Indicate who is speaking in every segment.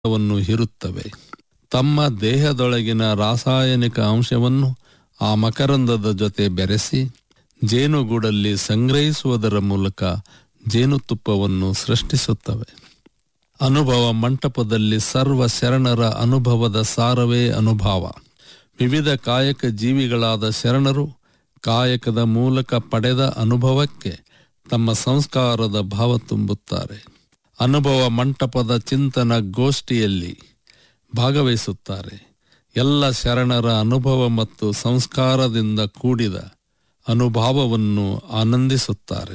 Speaker 1: ವನ್ನು ಹೀರುತ್ತವೆ ತಮ್ಮ ದೇಹದೊಳಗಿನ ರಾಸಾಯನಿಕ ಅಂಶವನ್ನು ಆ ಮಕರಂದದ ಜೊತೆ ಬೆರೆಸಿ ಜೇನುಗೂಡಲ್ಲಿ ಸಂಗ್ರಹಿಸುವುದರ ಮೂಲಕ ಜೇನುತುಪ್ಪವನ್ನು ಸೃಷ್ಟಿಸುತ್ತವೆ ಅನುಭವ ಮಂಟಪದಲ್ಲಿ ಸರ್ವ ಶರಣರ ಅನುಭವದ ಸಾರವೇ ಅನುಭವ ವಿವಿಧ ಕಾಯಕ ಜೀವಿಗಳಾದ ಶರಣರು ಕಾಯಕದ ಮೂಲಕ ಪಡೆದ ಅನುಭವಕ್ಕೆ ತಮ್ಮ ಸಂಸ್ಕಾರದ ಭಾವ ತುಂಬುತ್ತಾರೆ ಅನುಭವ ಮಂಟಪದ ಚಿಂತನ ಗೋಷ್ಠಿಯಲ್ಲಿ ಭಾಗವಹಿಸುತ್ತಾರೆ ಎಲ್ಲ ಶರಣರ ಅನುಭವ ಮತ್ತು ಸಂಸ್ಕಾರದಿಂದ ಕೂಡಿದ ಅನುಭವವನ್ನು ಆನಂದಿಸುತ್ತಾರೆ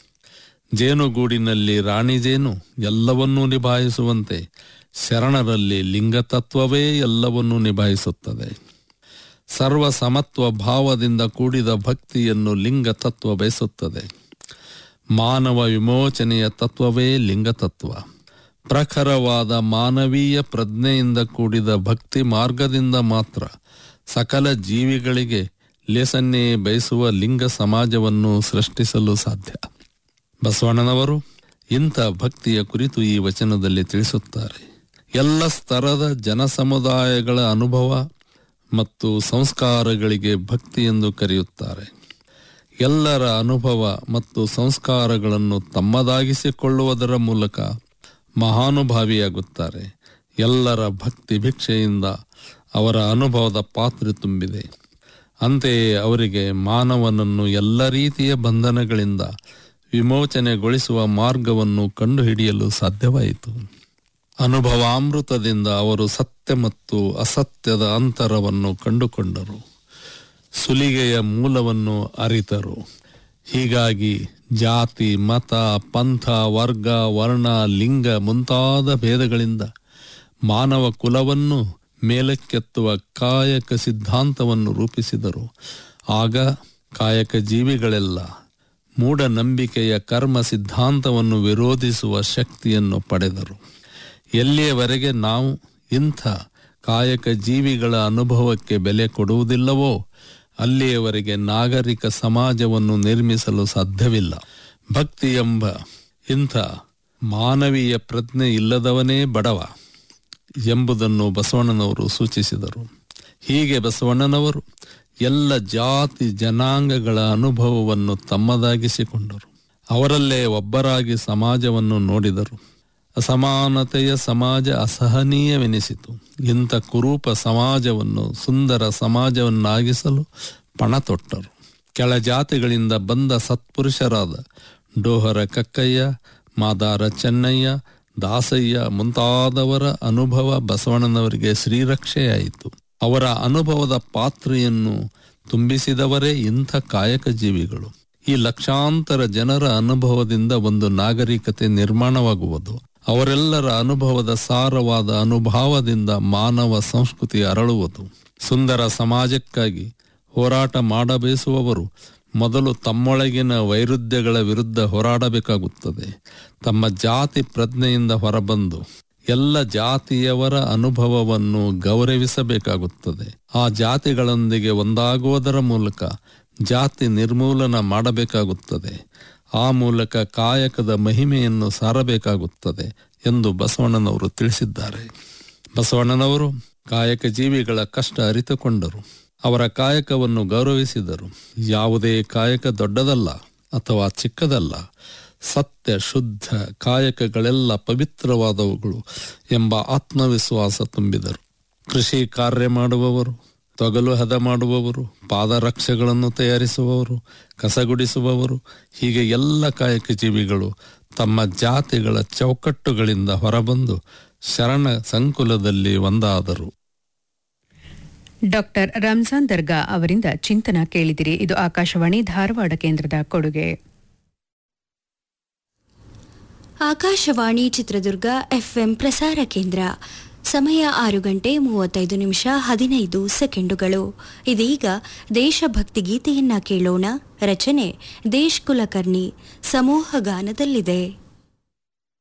Speaker 1: ಜೇನುಗೂಡಿನಲ್ಲಿ ರಾಣಿ ಜೇನು ಎಲ್ಲವನ್ನೂ ನಿಭಾಯಿಸುವಂತೆ ಶರಣರಲ್ಲಿ ಲಿಂಗತತ್ವವೇ ಎಲ್ಲವನ್ನೂ ನಿಭಾಯಿಸುತ್ತದೆ ಸರ್ವ ಸಮತ್ವ ಭಾವದಿಂದ ಕೂಡಿದ ಭಕ್ತಿಯನ್ನು ಲಿಂಗ ತತ್ವ ಬಯಸುತ್ತದೆ ಮಾನವ ವಿಮೋಚನೆಯ ತತ್ವವೇ ಲಿಂಗತತ್ವ ಪ್ರಖರವಾದ ಮಾನವೀಯ ಪ್ರಜ್ಞೆಯಿಂದ ಕೂಡಿದ ಭಕ್ತಿ ಮಾರ್ಗದಿಂದ ಮಾತ್ರ ಸಕಲ ಜೀವಿಗಳಿಗೆ ಲೇಸನ್ನೇ ಬಯಸುವ ಲಿಂಗ ಸಮಾಜವನ್ನು ಸೃಷ್ಟಿಸಲು ಸಾಧ್ಯ ಬಸವಣ್ಣನವರು ಇಂಥ ಭಕ್ತಿಯ ಕುರಿತು ಈ ವಚನದಲ್ಲಿ ತಿಳಿಸುತ್ತಾರೆ ಎಲ್ಲ ಸ್ತರದ ಜನಸಮುದಾಯಗಳ ಅನುಭವ ಮತ್ತು ಸಂಸ್ಕಾರಗಳಿಗೆ ಭಕ್ತಿ ಎಂದು ಕರೆಯುತ್ತಾರೆ ಎಲ್ಲರ ಅನುಭವ ಮತ್ತು ಸಂಸ್ಕಾರಗಳನ್ನು ತಮ್ಮದಾಗಿಸಿಕೊಳ್ಳುವುದರ ಮೂಲಕ ಮಹಾನುಭಾವಿಯಾಗುತ್ತಾರೆ ಎಲ್ಲರ ಭಕ್ತಿ ಭಿಕ್ಷೆಯಿಂದ ಅವರ ಅನುಭವದ ಪಾತ್ರೆ ತುಂಬಿದೆ ಅಂತೆಯೇ ಅವರಿಗೆ ಮಾನವನನ್ನು ಎಲ್ಲ ರೀತಿಯ ಬಂಧನಗಳಿಂದ ವಿಮೋಚನೆಗೊಳಿಸುವ ಮಾರ್ಗವನ್ನು ಕಂಡುಹಿಡಿಯಲು ಸಾಧ್ಯವಾಯಿತು ಅನುಭವಾಮೃತದಿಂದ ಅವರು ಸತ್ಯ ಮತ್ತು ಅಸತ್ಯದ ಅಂತರವನ್ನು ಕಂಡುಕೊಂಡರು ಸುಲಿಗೆಯ ಮೂಲವನ್ನು ಅರಿತರು ಹೀಗಾಗಿ ಜಾತಿ ಮತ ಪಂಥ ವರ್ಗ ವರ್ಣ ಲಿಂಗ ಮುಂತಾದ ಭೇದಗಳಿಂದ ಮಾನವ ಕುಲವನ್ನು ಮೇಲಕ್ಕೆತ್ತುವ ಕಾಯಕ ಸಿದ್ಧಾಂತವನ್ನು ರೂಪಿಸಿದರು ಆಗ ಕಾಯಕ ಜೀವಿಗಳೆಲ್ಲ ಮೂಢನಂಬಿಕೆಯ ಕರ್ಮ ಸಿದ್ಧಾಂತವನ್ನು ವಿರೋಧಿಸುವ ಶಕ್ತಿಯನ್ನು ಪಡೆದರು ಎಲ್ಲಿಯವರೆಗೆ ನಾವು ಇಂಥ ಕಾಯಕ ಜೀವಿಗಳ ಅನುಭವಕ್ಕೆ ಬೆಲೆ ಕೊಡುವುದಿಲ್ಲವೋ ಅಲ್ಲಿಯವರೆಗೆ ನಾಗರಿಕ ಸಮಾಜವನ್ನು ನಿರ್ಮಿಸಲು ಸಾಧ್ಯವಿಲ್ಲ ಭಕ್ತಿ ಎಂಬ ಇಂಥ ಮಾನವೀಯ ಪ್ರಜ್ಞೆ ಇಲ್ಲದವನೇ ಬಡವ ಎಂಬುದನ್ನು ಬಸವಣ್ಣನವರು ಸೂಚಿಸಿದರು ಹೀಗೆ ಬಸವಣ್ಣನವರು ಎಲ್ಲ ಜಾತಿ ಜನಾಂಗಗಳ ಅನುಭವವನ್ನು ತಮ್ಮದಾಗಿಸಿಕೊಂಡರು ಅವರಲ್ಲೇ ಒಬ್ಬರಾಗಿ ಸಮಾಜವನ್ನು ನೋಡಿದರು ಅಸಮಾನತೆಯ ಸಮಾಜ ಅಸಹನೀಯವೆನಿಸಿತು ಇಂಥ ಕುರೂಪ ಸಮಾಜವನ್ನು ಸುಂದರ ಸಮಾಜವನ್ನಾಗಿಸಲು ಪಣ ತೊಟ್ಟರು ಕೆಳ ಜಾತಿಗಳಿಂದ ಬಂದ ಸತ್ಪುರುಷರಾದ ಡೋಹರ ಕಕ್ಕಯ್ಯ ಮಾದಾರ ಚೆನ್ನಯ್ಯ ದಾಸಯ್ಯ ಮುಂತಾದವರ ಅನುಭವ ಬಸವಣ್ಣನವರಿಗೆ ಶ್ರೀರಕ್ಷೆಯಾಯಿತು ಅವರ ಅನುಭವದ ಪಾತ್ರೆಯನ್ನು ತುಂಬಿಸಿದವರೇ ಇಂಥ ಕಾಯಕ ಜೀವಿಗಳು ಈ ಲಕ್ಷಾಂತರ ಜನರ ಅನುಭವದಿಂದ ಒಂದು ನಾಗರಿಕತೆ ನಿರ್ಮಾಣವಾಗುವುದು ಅವರೆಲ್ಲರ ಅನುಭವದ ಸಾರವಾದ ಅನುಭವದಿಂದ ಮಾನವ ಸಂಸ್ಕೃತಿ ಅರಳುವುದು ಸುಂದರ ಸಮಾಜಕ್ಕಾಗಿ ಹೋರಾಟ ಮಾಡಬಯಸುವವರು ಮೊದಲು ತಮ್ಮೊಳಗಿನ ವೈರುಧ್ಯಗಳ ವಿರುದ್ಧ ಹೋರಾಡಬೇಕಾಗುತ್ತದೆ ತಮ್ಮ ಜಾತಿ ಪ್ರಜ್ಞೆಯಿಂದ ಹೊರಬಂದು ಎಲ್ಲ ಜಾತಿಯವರ ಅನುಭವವನ್ನು ಗೌರವಿಸಬೇಕಾಗುತ್ತದೆ ಆ ಜಾತಿಗಳೊಂದಿಗೆ ಒಂದಾಗುವುದರ ಮೂಲಕ ಜಾತಿ ನಿರ್ಮೂಲನ ಮಾಡಬೇಕಾಗುತ್ತದೆ ಆ ಮೂಲಕ ಕಾಯಕದ ಮಹಿಮೆಯನ್ನು ಸಾರಬೇಕಾಗುತ್ತದೆ ಎಂದು ಬಸವಣ್ಣನವರು ತಿಳಿಸಿದ್ದಾರೆ ಬಸವಣ್ಣನವರು ಕಾಯಕ ಜೀವಿಗಳ ಕಷ್ಟ ಅರಿತುಕೊಂಡರು ಅವರ ಕಾಯಕವನ್ನು ಗೌರವಿಸಿದರು ಯಾವುದೇ ಕಾಯಕ ದೊಡ್ಡದಲ್ಲ ಅಥವಾ ಚಿಕ್ಕದಲ್ಲ ಸತ್ಯ ಶುದ್ಧ ಕಾಯಕಗಳೆಲ್ಲ ಪವಿತ್ರವಾದವುಗಳು ಎಂಬ ಆತ್ಮವಿಶ್ವಾಸ ತುಂಬಿದರು ಕೃಷಿ ಕಾರ್ಯ ಮಾಡುವವರು ತೊಗಲು ಹದ ಮಾಡುವವರು ಪಾದರಕ್ಷೆಗಳನ್ನು ತಯಾರಿಸುವವರು ಕಸಗುಡಿಸುವವರು ಹೀಗೆ ಎಲ್ಲ ಕಾಯಕ ಜೀವಿಗಳು ತಮ್ಮ ಜಾತಿಗಳ ಚೌಕಟ್ಟುಗಳಿಂದ ಹೊರಬಂದು ಶರಣ ಸಂಕುಲದಲ್ಲಿ ಒಂದಾದರು
Speaker 2: ಡಾಕ್ಟರ್ ರಂಜಾನ್ ದರ್ಗಾ ಅವರಿಂದ ಚಿಂತನ ಕೇಳಿದಿರಿ ಇದು ಆಕಾಶವಾಣಿ ಧಾರವಾಡ ಕೇಂದ್ರದ ಕೊಡುಗೆ
Speaker 3: ಆಕಾಶವಾಣಿ ಚಿತ್ರದುರ್ಗ ಎಫ್ಎಂ ಪ್ರಸಾರ ಕೇಂದ್ರ ಸಮಯ ಆರು ಗಂಟೆ ಮೂವತ್ತೈದು ನಿಮಿಷ ಹದಿನೈದು ಸೆಕೆಂಡುಗಳು ಇದೀಗ ದೇಶಭಕ್ತಿ ಗೀತೆಯನ್ನ ಕೇಳೋಣ ರಚನೆ ದೇಶ್ ಕುಲಕರ್ಣಿ ಸಮೂಹ ಗಾನದಲ್ಲಿದೆ